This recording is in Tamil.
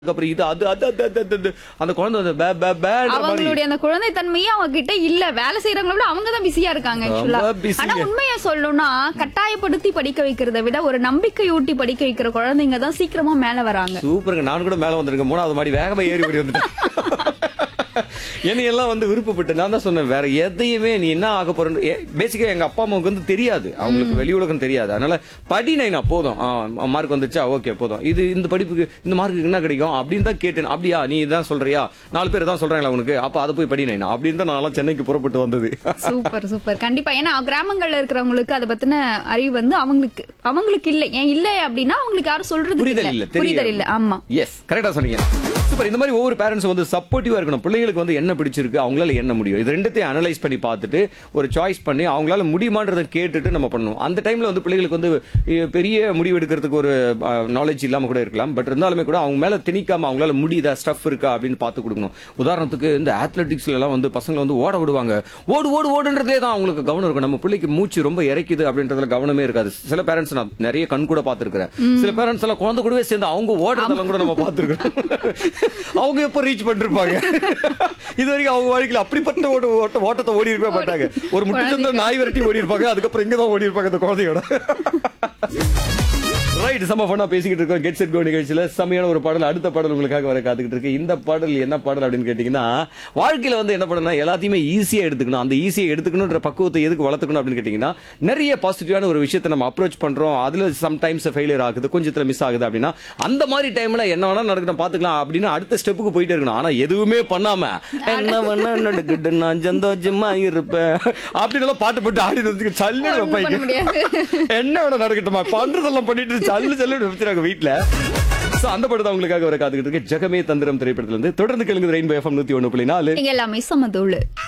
அப்புறம் இது அது அது அது அது, அது, அது. அந்த குழந்தை வந்து பே பே பேன்ற மாதிரி அவங்களுடைய அந்த குழந்தை தன்மையே அவங்க கிட்ட இல்ல வேலை செய்யறவங்கள விட அவங்க தான் பிஸியா இருக்காங்க ஆக்சுவலா ரொம்ப busy. ஆனா உண்மையா சொல்லணும்னா கட்டாயப்படுத்தி படிக்க வைக்கிறத விட ஒரு நம்பிக்கை ஊட்டி படிக்க வைக்கிற குழந்தைங்க தான் சீக்கிரமா மேல வராங்க சூப்பருங்க நான் கூட மேல வந்திருக்கேன் மூணாவது மாடி வேகமா ஏறி ஓடி வந்துட்டேன் என்னையெல்லாம் வந்து விருப்பப்பட்டு நான் தான் சொன்னேன் வேற எதையுமே நீ என்ன ஆக போறேன்னு பேசிக்கா எங்க அப்பா அம்மாவுக்கு வந்து தெரியாது அவங்களுக்கு வெளி உலகம் தெரியாது அதனால படி நான் போதும் மார்க் வந்துச்சா ஓகே போதும் இது இந்த படிப்புக்கு இந்த மார்க்கு என்ன கிடைக்கும் அப்படின்னு தான் கேட்டேன் அப்படியா நீ இதான் சொல்றியா நாலு பேர் தான் சொல்றாங்களா உனக்கு அப்ப அதை போய் படி நைனா அப்படின்னு தான் நான் சென்னைக்கு புறப்பட்டு வந்தது சூப்பர் சூப்பர் கண்டிப்பா ஏன்னா கிராமங்கள்ல இருக்கிறவங்களுக்கு அதை பத்தின அறிவு வந்து அவங்களுக்கு அவங்களுக்கு இல்ல ஏன் இல்ல அப்படின்னா அவங்களுக்கு யாரும் சொல்றது புரிதல் இல்ல புரிதல் இல்ல ஆமா எஸ் கரெக்டா சொன்னீங்க சூப்பர் இந்த மாதிரி ஒவ்வொரு பேரண்ட்ஸ் வந்து சப்போர்ட்டிவா இருக்கணும் பிள்ளைங்களுக்கு வந்து என்ன பிடிச்சிருக்கு அவங்களால என்ன முடியும் இது ரெண்டுத்தையும் அனலைஸ் பண்ணி பார்த்துட்டு ஒரு சாய்ஸ் பண்ணி அவங்களால முடியுமான்றதை கேட்டுட்டு நம்ம பண்ணணும் அந்த டைம்ல வந்து பிள்ளைகளுக்கு வந்து அஹ், பெரிய முடிவு எடுக்கிறதுக்கு ஒரு நாலேஜ் இல்லாம கூட இருக்கலாம் பட் இருந்தாலுமே கூட அவங்க மேல திணிக்காம அவங்களால முடியுதா ஸ்டஃப் இருக்கா அப்படின்னு பார்த்து கொடுக்கணும் உதாரணத்துக்கு இந்த அத்லெட்டிக்ஸ்ல எல்லாம் வந்து பசங்க வந்து ஓட விடுவாங்க ஓடு ஓடு ஓடுன்றதே தான் அவங்களுக்கு கவனம் இருக்கும் நம்ம பிள்ளைக்கு மூச்சு ரொம்ப இறைக்குது அப்படின்றதுல கவனமே இருக்காது சில பேரண்ட்ஸ் நான் நிறைய கண் கூட பார்த்திருக்கிறேன் சில பேரண்ட்ஸ் எல்லாம் குழந்தை கூடவே சேர்ந்து அவங்க ஓடுறதெல்லாம் கூட நம்ம பார்த்திருக்கோம் அவங்க எப்ப ரீச் பண்ணிருப்பாங்க இது வரைக்கும் அவங்க வாழ்க்கையில அப்படிப்பட்ட ஓட்ட ஓட்ட ஓட்டத்தை ஓடி இருக்கவே மாட்டாங்க ஒரு முட்டு நாய் விரட்டி ஓடி இருப்பாங்க அதுக்கப்புறம் இங்க தான் ஓடி இருப்பாங்க அந்த குழந்தையோட ரைட் செம்ம ஃபன்னா பேசிக்கிட்டு இருக்கோம் கெட் செட் கோ நிகழ்ச்சியில செம்மையான ஒரு பாடல் அடுத்த பாடல் உங்களுக்காக வர காத்துக்கிட்டு இருக்கு இந்த பாடல் என்ன பாடல் அப்படின்னு கேட்டீங்கன்னா வாழ்க்கையில வந்து என்ன பண்ணணும் எல்லாத்தையுமே ஈஸியா எடுத்துக்கணும் அந்த ஈஸியா எடுத்துக்கணுன்ற பக்குவத்தை எதுக்கு வளர்த்துக்கணும் அப்படின்னு கேட்டீங்கன்னா நிறைய பாசிட்டிவான ஒரு விஷயத்தை நம்ம அப்ரோச் பண்றோம் அதுல சம்டைம்ஸ் ஃபெயிலியர் ஆகுது கொஞ்சத்துல மிஸ் ஆகுது அப்படின்னா அந்த மாதிரி டைம்ல என்ன வேணா நடக்கணும் பாத்துக்கலாம் அப்படின்னு அடுத்த ஸ்டெப்புக்கு போயிட்டே இருக்கணும் ஆனா எதுவுமே பண்ணாம என்ன வேணா நடக்கட்டு நான் சந்தோஷமா இருப்பேன் அப்படின்னு எல்லாம் பாட்டு போட்டு ஆடி வந்து சல்லு ஒண்ணும் பண்ண வைப்பாங்க முடியாது. என்ன வேணா நடக்கட்டுமா பண்றதெல்லாம் பண்ணிட்டு சல்லு சல்லு வச்சுறாங்க வீட்டுல சோ அந்த படத்தை உங்களுக்காக வர காத்துக்கிட்டு இருக்கு ஜெகமே தந்திரம் திரைப்படத்துல இருந்து தொடர்ந்து கேளுங்க ரெயின்போ எஃப்எம் நூத்தி ஒண்ணு புள்ளி நாலு நீங்க எல்லாமே சமதூளு